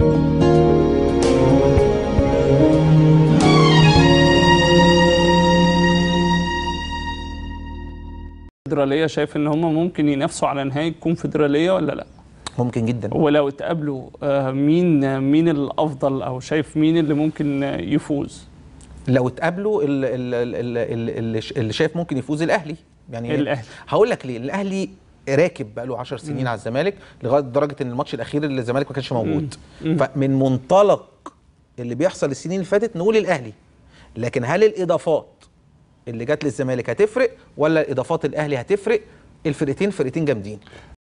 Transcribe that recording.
الفدراليه شايف ان هم ممكن ينافسوا على نهائي الكونفدراليه ولا لا ممكن جدا ولو اتقابلوا آه، مين مين الافضل او شايف مين اللي ممكن آه، يفوز لو اتقابلوا ال- ال- ال- ال- اللي ش- اللي شايف ممكن يفوز الاهلي يعني الأهلي. هقول لك ليه الاهلي راكب بقى له 10 سنين على الزمالك لغايه درجه ان الماتش الاخير اللي الزمالك ما كانش موجود فمن منطلق اللي بيحصل السنين اللي فاتت نقول الاهلي لكن هل الاضافات اللي جت للزمالك هتفرق ولا اضافات الاهلي هتفرق الفرقتين فرقتين جامدين